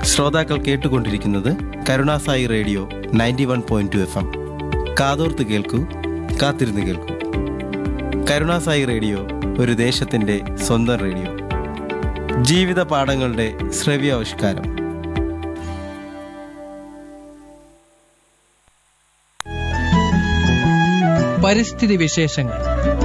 ശ്രോതാക്കൾ കേട്ടുകൊണ്ടിരിക്കുന്നത് കരുണാസായി radio ninety one point two F M കാതോർത്ത് കേൾക്കൂ കാത്തിരുന്ന് കേൾക്കൂ കരുണാസായി റേഡിയോ ഒരു ദേശത്തിൻ്റെ സ്വന്തം റേഡിയോ ജീവിത പാഠങ്ങളുടെ ശ്രവ്യാവിഷ്കാരം പരിസ്ഥിതി വിശേഷങ്ങൾ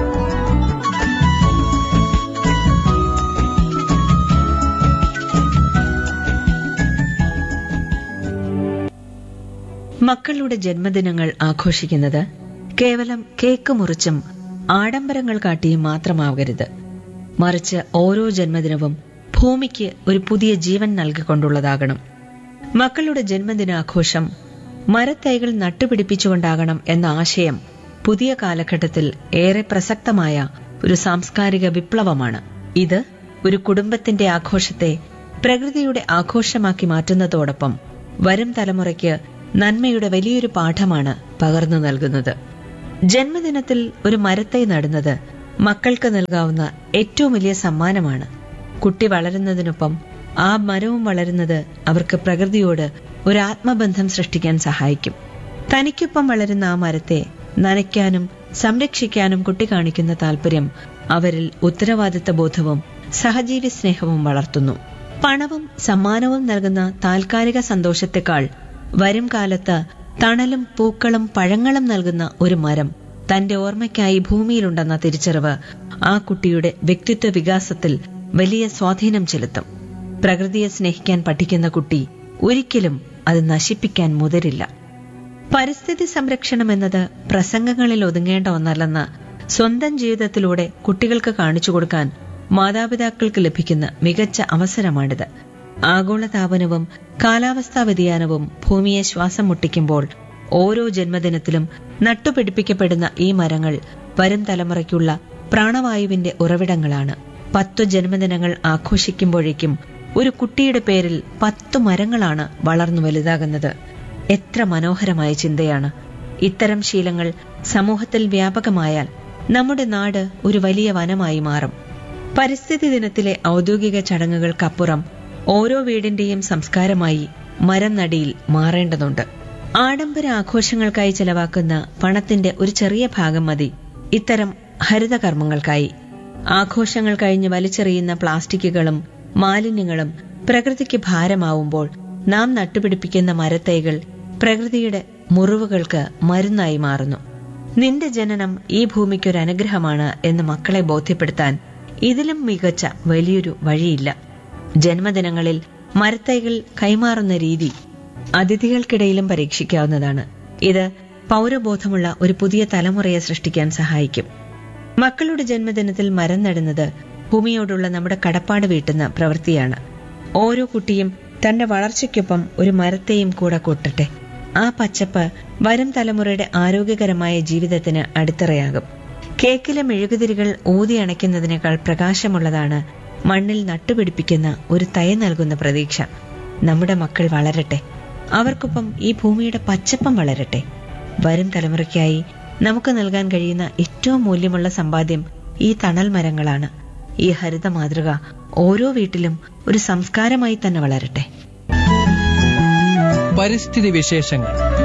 മക്കളുടെ ജന്മദിനങ്ങൾ ആഘോഷിക്കുന്നത് കേവലം കേക്ക് മുറിച്ചും ആഡംബരങ്ങൾ കാട്ടിയും മാത്രമാകരുത് മറിച്ച് ഓരോ ജന്മദിനവും ഭൂമിക്ക് ഒരു പുതിയ ജീവൻ നൽകിക്കൊണ്ടുള്ളതാകണം മക്കളുടെ ജന്മദിനാഘോഷം മരത്തൈകൾ നട്ടുപിടിപ്പിച്ചുകൊണ്ടാകണം എന്ന ആശയം പുതിയ കാലഘട്ടത്തിൽ ഏറെ പ്രസക്തമായ ഒരു സാംസ്കാരിക വിപ്ലവമാണ് ഇത് ഒരു കുടുംബത്തിന്റെ ആഘോഷത്തെ പ്രകൃതിയുടെ ആഘോഷമാക്കി മാറ്റുന്നതോടൊപ്പം വരും തലമുറയ്ക്ക് നന്മയുടെ വലിയൊരു പാഠമാണ് പകർന്നു നൽകുന്നത് ജന്മദിനത്തിൽ ഒരു മരത്തൈ നടുന്നത് മക്കൾക്ക് നൽകാവുന്ന ഏറ്റവും വലിയ സമ്മാനമാണ് കുട്ടി വളരുന്നതിനൊപ്പം ആ മരവും വളരുന്നത് അവർക്ക് പ്രകൃതിയോട് ഒരു ആത്മബന്ധം സൃഷ്ടിക്കാൻ സഹായിക്കും തനിക്കൊപ്പം വളരുന്ന ആ മരത്തെ നനയ്ക്കാനും സംരക്ഷിക്കാനും കുട്ടി കാണിക്കുന്ന താല്പര്യം അവരിൽ ഉത്തരവാദിത്ത ബോധവും സഹജീവി സ്നേഹവും വളർത്തുന്നു പണവും സമ്മാനവും നൽകുന്ന താൽക്കാലിക സന്തോഷത്തെക്കാൾ വരും കാലത്ത് തണലും പൂക്കളും പഴങ്ങളും നൽകുന്ന ഒരു മരം തന്റെ ഓർമ്മയ്ക്കായി ഭൂമിയിലുണ്ടെന്ന തിരിച്ചറിവ് ആ കുട്ടിയുടെ വ്യക്തിത്വ വികാസത്തിൽ വലിയ സ്വാധീനം ചെലുത്തും പ്രകൃതിയെ സ്നേഹിക്കാൻ പഠിക്കുന്ന കുട്ടി ഒരിക്കലും അത് നശിപ്പിക്കാൻ മുതിരില്ല പരിസ്ഥിതി സംരക്ഷണം എന്നത് പ്രസംഗങ്ങളിൽ ഒതുങ്ങേണ്ട ഒന്നല്ലെന്ന് സ്വന്തം ജീവിതത്തിലൂടെ കുട്ടികൾക്ക് കാണിച്ചു കൊടുക്കാൻ മാതാപിതാക്കൾക്ക് ലഭിക്കുന്ന മികച്ച അവസരമാണിത് ആഗോളതാപനവും കാലാവസ്ഥാ വ്യതിയാനവും ഭൂമിയെ ശ്വാസം മുട്ടിക്കുമ്പോൾ ഓരോ ജന്മദിനത്തിലും നട്ടുപിടിപ്പിക്കപ്പെടുന്ന ഈ മരങ്ങൾ വരും തലമുറയ്ക്കുള്ള പ്രാണവായുവിന്റെ ഉറവിടങ്ങളാണ് പത്തു ജന്മദിനങ്ങൾ ആഘോഷിക്കുമ്പോഴേക്കും ഒരു കുട്ടിയുടെ പേരിൽ പത്തു മരങ്ങളാണ് വളർന്നു വലുതാകുന്നത് എത്ര മനോഹരമായ ചിന്തയാണ് ഇത്തരം ശീലങ്ങൾ സമൂഹത്തിൽ വ്യാപകമായാൽ നമ്മുടെ നാട് ഒരു വലിയ വനമായി മാറും പരിസ്ഥിതി ദിനത്തിലെ ഔദ്യോഗിക ചടങ്ങുകൾക്കപ്പുറം ഓരോ വീടിന്റെയും സംസ്കാരമായി മരം നടിയിൽ മാറേണ്ടതുണ്ട് ആഡംബര ആഘോഷങ്ങൾക്കായി ചെലവാക്കുന്ന പണത്തിന്റെ ഒരു ചെറിയ ഭാഗം മതി ഇത്തരം ഹരിതകർമ്മങ്ങൾക്കായി ആഘോഷങ്ങൾ കഴിഞ്ഞ് വലിച്ചെറിയുന്ന പ്ലാസ്റ്റിക്കുകളും മാലിന്യങ്ങളും പ്രകൃതിക്ക് ഭാരമാവുമ്പോൾ നാം നട്ടുപിടിപ്പിക്കുന്ന മരത്തൈകൾ പ്രകൃതിയുടെ മുറിവുകൾക്ക് മരുന്നായി മാറുന്നു നിന്റെ ജനനം ഈ ഭൂമിക്കൊരു അനുഗ്രഹമാണ് എന്ന് മക്കളെ ബോധ്യപ്പെടുത്താൻ ഇതിലും മികച്ച വലിയൊരു വഴിയില്ല ജന്മദിനങ്ങളിൽ മരത്തൈകൾ കൈമാറുന്ന രീതി അതിഥികൾക്കിടയിലും പരീക്ഷിക്കാവുന്നതാണ് ഇത് പൗരബോധമുള്ള ഒരു പുതിയ തലമുറയെ സൃഷ്ടിക്കാൻ സഹായിക്കും മക്കളുടെ ജന്മദിനത്തിൽ മരം നടുന്നത് ഭൂമിയോടുള്ള നമ്മുടെ കടപ്പാട് വീട്ടുന്ന പ്രവൃത്തിയാണ് ഓരോ കുട്ടിയും തന്റെ വളർച്ചയ്ക്കൊപ്പം ഒരു മരത്തെയും കൂടെ കൂട്ടട്ടെ ആ പച്ചപ്പ് വരും തലമുറയുടെ ആരോഗ്യകരമായ ജീവിതത്തിന് അടിത്തറയാകും കേക്കിലെ മെഴുകുതിരികൾ ഊതി അണയ്ക്കുന്നതിനേക്കാൾ പ്രകാശമുള്ളതാണ് മണ്ണിൽ നട്ടുപിടിപ്പിക്കുന്ന ഒരു തൈ നൽകുന്ന പ്രതീക്ഷ നമ്മുടെ മക്കൾ വളരട്ടെ അവർക്കൊപ്പം ഈ ഭൂമിയുടെ പച്ചപ്പം വളരട്ടെ വരും തലമുറയ്ക്കായി നമുക്ക് നൽകാൻ കഴിയുന്ന ഏറ്റവും മൂല്യമുള്ള സമ്പാദ്യം ഈ തണൽ മരങ്ങളാണ് ഈ ഹരിത മാതൃക ഓരോ വീട്ടിലും ഒരു സംസ്കാരമായി തന്നെ വളരട്ടെ പരിസ്ഥിതി വിശേഷങ്ങൾ